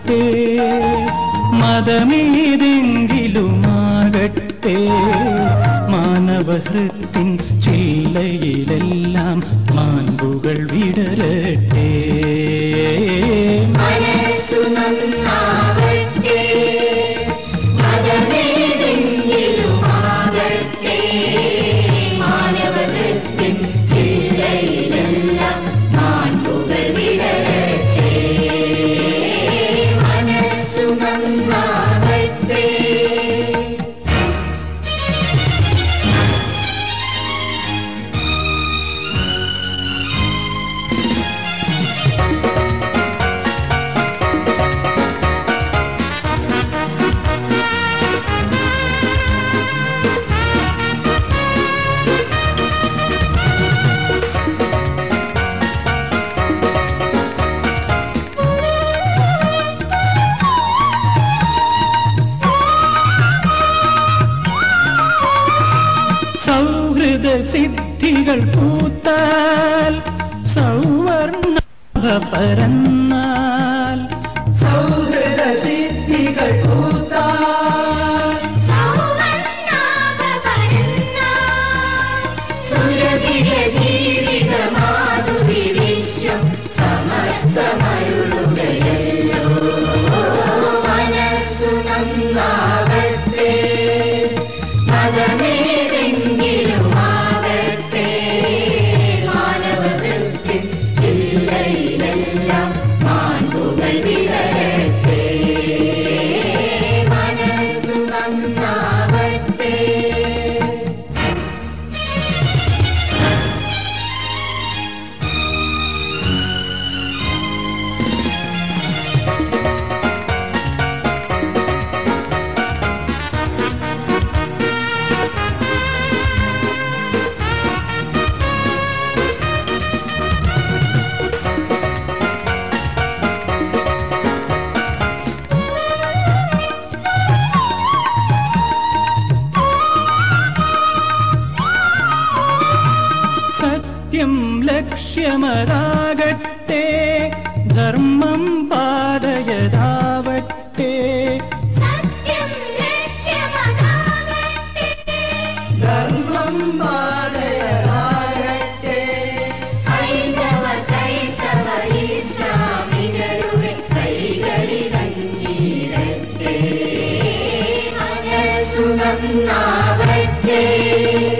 മാനവഹൃത്തിൻ മതമേതെങ്കിലുമാകട്ടെ മാനവഹൃത്തിൻ ചില്ലയിലെല്ലാം മാൻപുകൾ വിടരട്ടെ മനസ്സു നന്നാവട്ടെ മതമേതെങ്കിലുമാകട്ടെ മാനവകൃത്തിൻ ചില്ലയിലെല്ലാം മാൺപുകൾ വിടരട്ടെ മനസ്സു നന്നാവട്ടെ സൗഹൃദ സിദ്ധികൾ പൂത്താൽ സൗവർണ പരന്നാൽ സൗഹൃദ സിദ്ധികൾ പൂത്താൽ സൗവർണ്ണാഭ പരന്നാൽ സുരഭിര ജീവിത മാധുരി വിശ്വം സമസ്തമരുളുകയല്ലോ മനസ്സു നന്നാവട്ടെ മതമേതെങ്കിലുമാകട്ടെ മാനവകൃത്തിൻ ചില്ലയിലെല്ലാം മാൺപുകൾ വിടരട്ടെ മനസ്സു നന്നാവട്ടെ സത്യം ലക്ഷ്യമതാകട്ടെ ധർമ്മം പാതയതാവട്ടെ സത്യം ലക്ഷ്യമതാകട്ടെ ധർമ്മം പാതയതാകട്ടെ ഹൈന്ദവ ക്രൈസ്തവ ഇസ്ലാമികളുടെ കൈകളിലഞ്ഞിടട്ടെ മനസ്സു നന്നാവട്ടെ